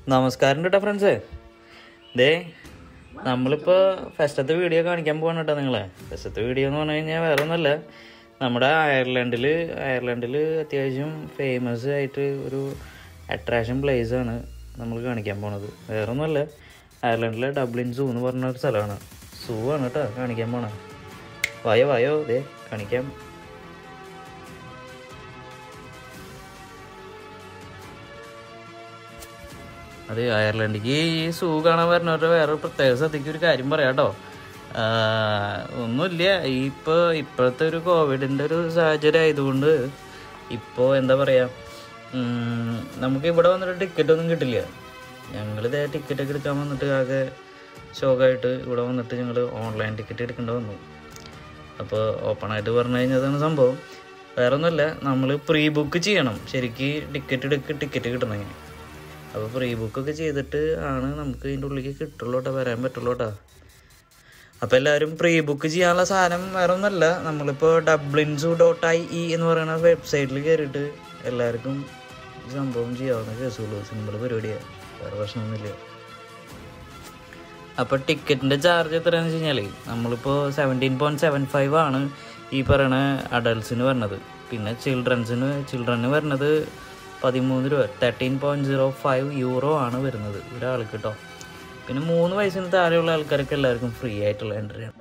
നമസ്കാരം കേട്ടോ ഫ്രണ്ട്സ് ദേ നമ്മളിപ്പോൾ ഫസ്റ്റത്തെ വീഡിയോ കാണിക്കാൻ പോകണം കേട്ടോ നിങ്ങളെ ഫസ്റ്റത്തെ വീഡിയോ എന്ന് പറഞ്ഞു കഴിഞ്ഞാൽ വേറെ ഒന്നുമല്ല നമ്മുടെ അയർലൻഡിൽ അയർലൻഡിൽ അത്യാവശ്യം ഫേമസ് ആയിട്ട് ഒരു അട്രാക്ഷൻ പ്ലേസ് ആണ് നമ്മൾ കാണിക്കാൻ പോണത് വേറെ ഒന്നുമല്ല അയർലൻഡിലെ ഡബ്ലിൻ സൂ എന്ന് പറഞ്ഞ ഒരു സ്ഥലമാണ് സൂ ആണ് കേട്ടോ കാണിക്കാൻ പോണത് വായോ വായോ ദേ കാണിക്കാം അത് അയർലൻഡിക്ക് ഈ സൂ കാണാൻ വരുന്നവരുടെ വേറെ ഒരു പ്രത്യേക ശ്രദ്ധിക്ക് ഒരു കാര്യം പറയാം കേട്ടോ ഒന്നുമില്ല ഈ ഇപ്പോൾ ഇപ്പോഴത്തെ ഒരു കോവിഡിൻ്റെ ഒരു സാഹചര്യം ആയതുകൊണ്ട് ഇപ്പോൾ എന്താ പറയുക ഉം, നമുക്ക് ഇവിടെ വന്നിട്ട് ടിക്കറ്റ് ഒന്നും കിട്ടില്ല ഞങ്ങൾ ഇതേ ടിക്കറ്റ് ഒക്കെ എടുക്കാൻ വന്നിട്ട് ആകെ ഷോക്കായിട്ട് ഇവിടെ വന്നിട്ട് ഞങ്ങൾ ഓൺലൈൻ ടിക്കറ്റ് എടുക്കേണ്ടി വന്നു അപ്പോൾ ഓപ്പണായിട്ട് പറഞ്ഞു കഴിഞ്ഞതാണ് സംഭവം വേറെ ഒന്നുമല്ല നമ്മൾ പ്രീ ബുക്ക് ചെയ്യണം ശരിക്ക് ടിക്കറ്റ് എടുക്ക് ടിക്കറ്റ് കിട്ടണമെങ്കിൽ അപ്പോൾ പ്രീ ബുക്കൊക്കെ ചെയ്തിട്ട് ആണ് നമുക്ക് ഇതിൻ്റെ ഉള്ളിലേക്ക് കിട്ടുള്ളൂ കേട്ടോ വരാൻ പറ്റുള്ളൂ കേട്ടോ അപ്പോൾ എല്ലാവരും പ്രീ ബുക്ക് ചെയ്യാനുള്ള സാധനം വേറെ ഒന്നുമല്ല നമ്മളിപ്പോൾ ഡബ്ലിൻസു ഡോട്ട് ഐ ഇ എന്ന് പറയുന്ന വെബ്സൈറ്റിൽ കയറിയിട്ട് എല്ലാവർക്കും ഈ സംഭവം ചെയ്യാവുന്ന കേസുള്ളൂ സിമ്പിൾ പരിപാടിയാണ് വേറെ പ്രശ്നമൊന്നുമില്ല അപ്പോൾ ടിക്കറ്റിൻ്റെ ചാർജ് എത്രയാണെന്ന് വെച്ച് കഴിഞ്ഞാൽ നമ്മളിപ്പോൾ സെവൻറ്റീൻ പോയിൻറ്റ് സെവൻ ഫൈവ് ആണ് ഈ പറയണ അഡൾട്ട്സിന് വരുന്നത് പിന്നെ ചിൽഡ്രൻസിന് ചിൽഡ്രന് വരുന്നത് പതിമൂന്ന് രൂപ thirteen point zero five euro ആണ് വരുന്നത് ഒരാൾക്ക് കേട്ടോ പിന്നെ മൂന്ന് വയസ്സിന് താഴെയുള്ള ആൾക്കാർക്ക് എല്ലാവർക്കും ഫ്രീ ആയിട്ടുള്ള എൻട്രി ആണ്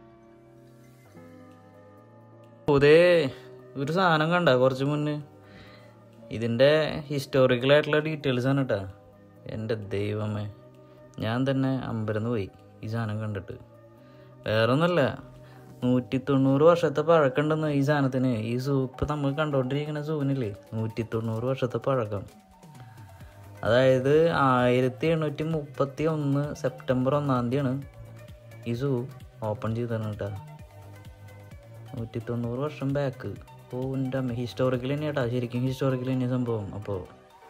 പുതിയ ഒരു സാധനം കണ്ട കുറച്ച് മുന്നേ ഇതിൻ്റെ ഹിസ്റ്റോറിക്കൽ ആയിട്ടുള്ള ഡീറ്റെയിൽസ് ആണ് കേട്ടോ എൻ്റെ ദൈവമേ ഞാൻ തന്നെ അമ്പരന്ന് പോയി ഈ സാധനം കണ്ടിട്ട് വേറെ ഒന്നുമല്ല നൂറ്റി തൊണ്ണൂറ് വർഷത്തെ പഴക്കമുണ്ടെന്ന് ഈ സാധനത്തിന് ഈ സൂ ഇപ്പം നമ്മൾ കണ്ടുകൊണ്ടിരിക്കുന്ന സൂവിനില്ലേ നൂറ്റി തൊണ്ണൂറ് വർഷത്തെ പഴക്കം അതായത് ആയിരത്തി എണ്ണൂറ്റി മുപ്പത്തി ഒന്ന് സെപ്റ്റംബർ ഒന്നാം തീയതിയാണ് ഈ സൂ ഓപ്പൺ ചെയ്തതാണ് കേട്ടോ നൂറ്റി തൊണ്ണൂറ് വർഷം ബാക്ക് ഓ എൻ്റെ അമ്മ ഹിസ്റ്റോറിക്കൽ തന്നെയാട്ടാ ശരിക്കും ഹിസ്റ്റോറിക്കൽ തന്നെയാണ് സംഭവം അപ്പോൾ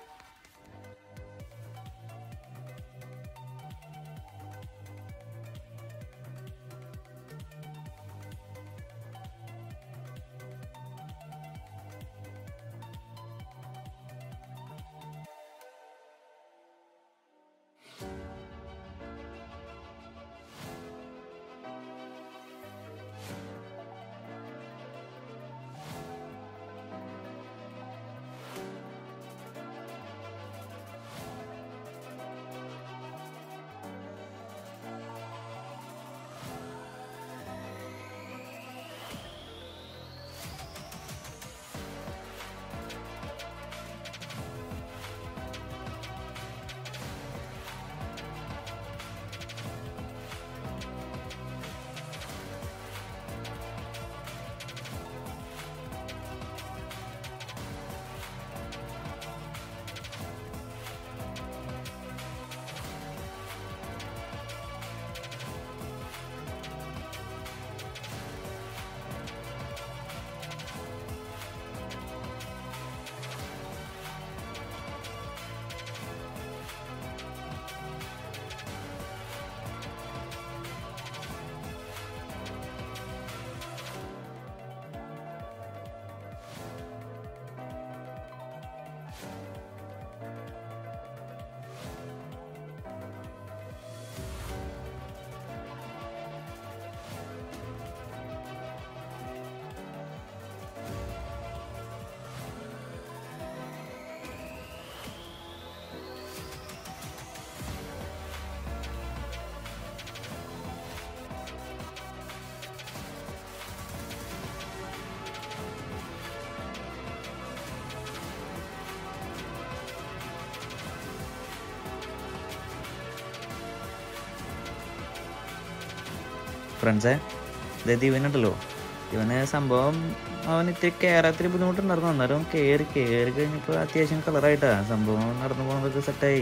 ഫ്രണ്ട്സേ അതായത് ഇവനുണ്ടല്ലോ ഇവന് സംഭവം അവൻ ഇത്തിരി കയറാത്തിരി ബുദ്ധിമുട്ടുണ്ടായിരുന്നു അന്നേരം കയറി കയറി കഴിഞ്ഞപ്പോൾ അത്യാവശ്യം കളറായിട്ടാ സംഭവം നടന്നു പോകുന്നതൊക്കെ സെറ്റായി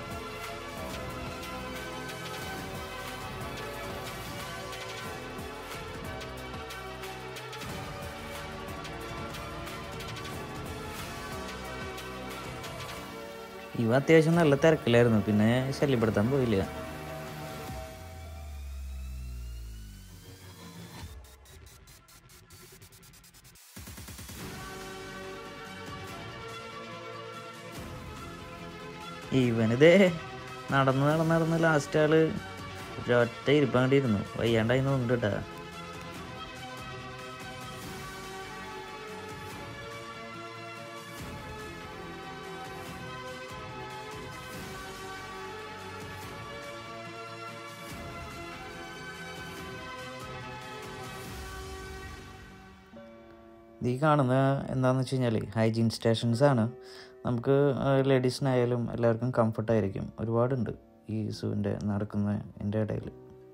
ഇവ അത്യാവശ്യം നല്ല തിരക്കിലായിരുന്നു പിന്നെ ശല്യപ്പെടുത്താൻ പോയില്ല ഇവനിതേ നടന്ന് നടന്ന് നടന്ന് ലാസ്റ്റ് ആള് ഒരൊറ്റ ഇരിപ്പാണ്ടിരുന്നു വയ്യാണ്ടായി തോന്നുന്നുണ്ട് കേട്ടാ ഈ കാണുന്ന എന്താണെന്ന് വെച്ച് കഴിഞ്ഞാൽ ഹൈജീൻ സ്റ്റേഷൻസ് ആണ് നമുക്ക് ലേഡീസിനായാലും എല്ലാവർക്കും കംഫർട്ടായിരിക്കും ഒരുപാടുണ്ട് ഈ സൂവിൻ്റെ നടക്കുന്നതിൻ്റെ ഇടയിൽ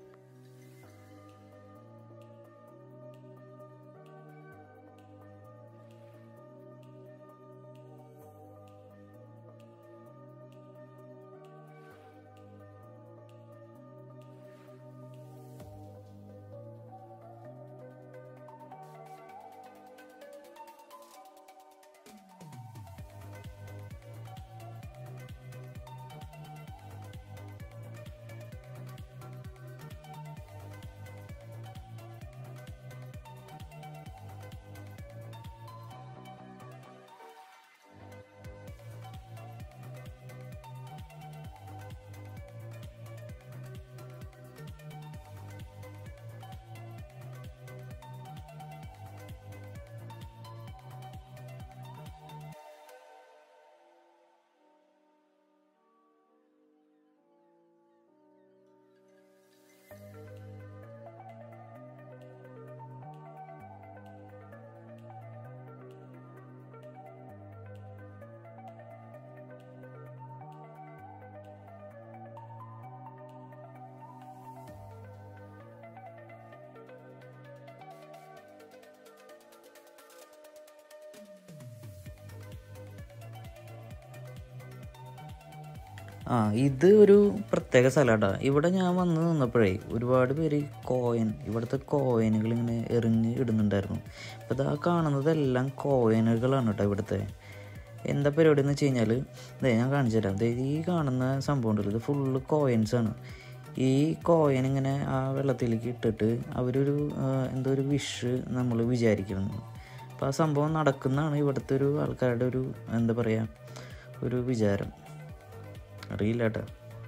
ആ ഇത് ഒരു പ്രത്യേക സ്ഥലമാട്ടാ ഇവിടെ ഞാൻ വന്ന് നിന്നപ്പോഴേ ഒരുപാട് പേര് ഈ കോയിൻ ഇവിടുത്തെ കോയിനുകൾ ഇങ്ങനെ എറിഞ്ഞ് ഇടുന്നുണ്ടായിരുന്നു അപ്പോൾ ഇതാ കാണുന്നതെല്ലാം കോയിനുകളാണ് കേട്ടോ ഇവിടുത്തെ എന്താ പരിപാടി എന്ന് വെച്ച് കഴിഞ്ഞാൽ ദേ ഞാൻ കാണിച്ചു തരാം ദേ ഈ കാണുന്ന സംഭവം ഉണ്ടല്ലോ ഇത് ഫുള്ള് കോയിൻസ് ആണ് ഈ കോയിൻ ഇങ്ങനെ ആ വെള്ളത്തിലേക്ക് ഇട്ടിട്ട് അവരൊരു ആ, എന്തോ ഒരു വിഷ് നമ്മൾ വിചാരിക്കുന്നു അപ്പോൾ ആ സംഭവം നടക്കുന്നതാണ് ഇവിടുത്തെ ഒരു ആൾക്കാരുടെ ഒരു എന്താ പറയുക ഒരു വിചാരം അറിയില്ല കേട്ടോ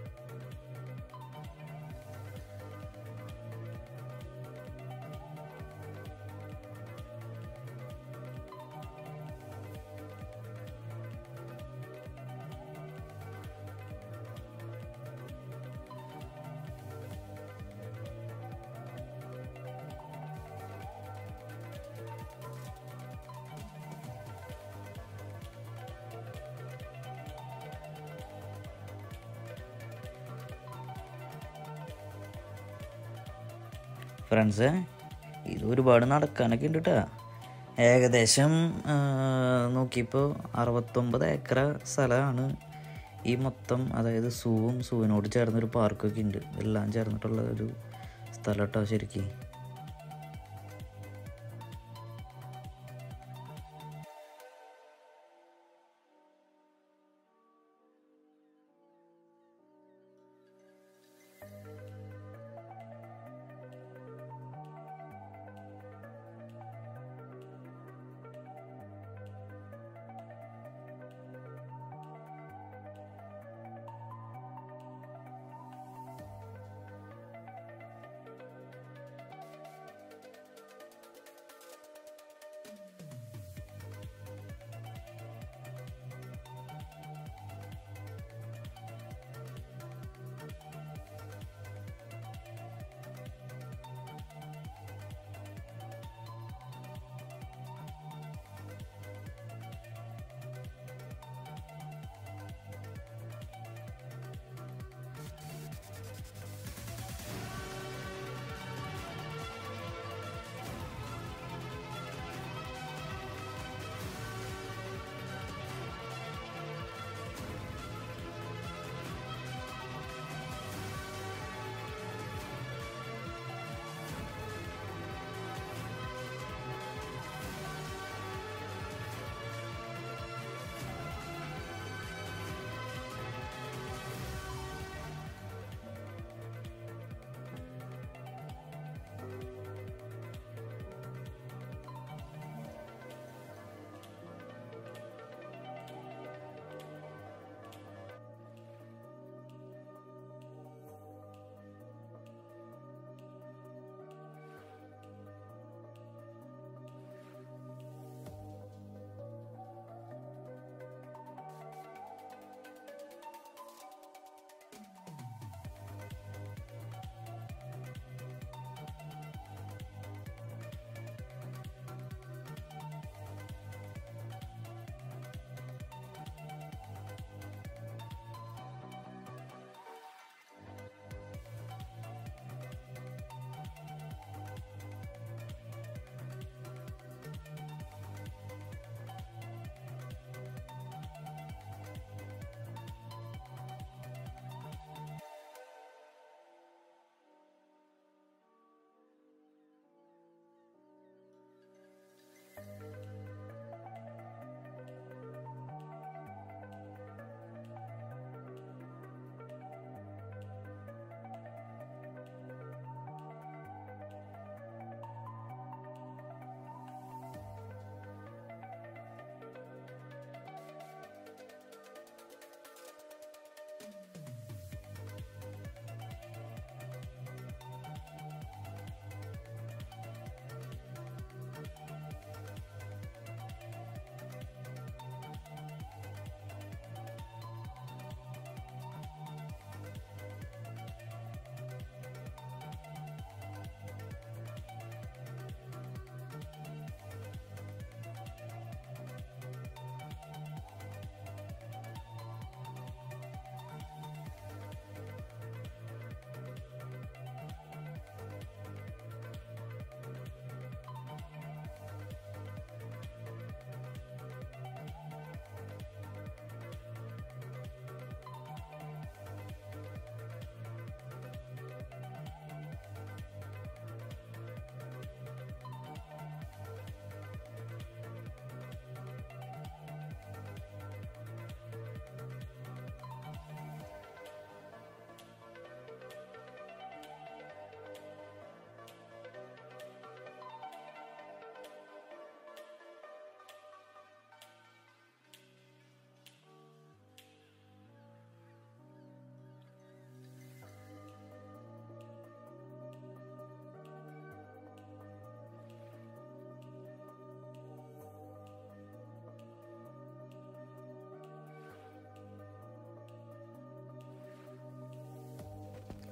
ഫ്രണ്ട്സ് ഇത് ഒരുപാട് നടക്കാനൊക്കെ ഉണ്ട് കേട്ടോ ഏകദേശം ആ, നോക്കിയപ്പോൾ അറുപത്തൊമ്പത് ഏക്കർ സ്ഥലമാണ് ഈ മൊത്തം അതായത് സൂവും സൂവിനോട് ചേർന്നൊരു പാർക്കൊക്കെ ഉണ്ട് എല്ലാം ചേർന്നിട്ടുള്ള ഒരു സ്ഥലം കേട്ടോ ശരിക്കും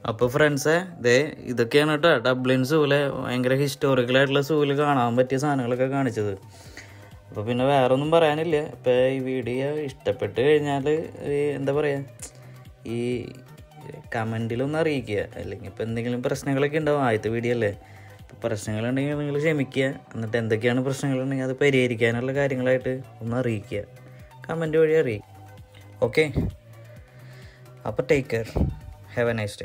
അപ്പോൾ ഫ്രണ്ട്സേ ദേ ഇതൊക്കെയാണ് കേട്ടോ ഡബ്ലിൻ സൂവിലെ ഭയങ്കര ഹിസ്റ്റോറിക്കൽ ആയിട്ടുള്ള സൂവിൽ കാണാൻ പറ്റിയ സാധനങ്ങളൊക്കെ കാണിച്ചത് അപ്പോൾ പിന്നെ വേറെ ഒന്നും പറയാനില്ല ഇപ്പോൾ ഈ വീഡിയോ ഇഷ്ടപ്പെട്ട് കഴിഞ്ഞാൽ എന്താ പറയുക ഈ കമൻറ്റിലൊന്ന് അറിയിക്കുക അല്ലെങ്കിൽ ഇപ്പോൾ എന്തെങ്കിലും പ്രശ്നങ്ങളൊക്കെ ഉണ്ടാവും ആദ്യത്തെ വീഡിയോ അല്ലേ അപ്പോൾ പ്രശ്നങ്ങളുണ്ടെങ്കിൽ നിങ്ങൾ ക്ഷമിക്കുക എന്നിട്ട് എന്തൊക്കെയാണ് പ്രശ്നങ്ങളുണ്ടെങ്കിൽ അത് പരിഹരിക്കാനുള്ള കാര്യങ്ങളായിട്ട് ഒന്ന് അറിയിക്കുക കമൻറ്റ് വഴി അറിയിക്കുക ഓക്കെ അപ്പോൾ take care have a nice day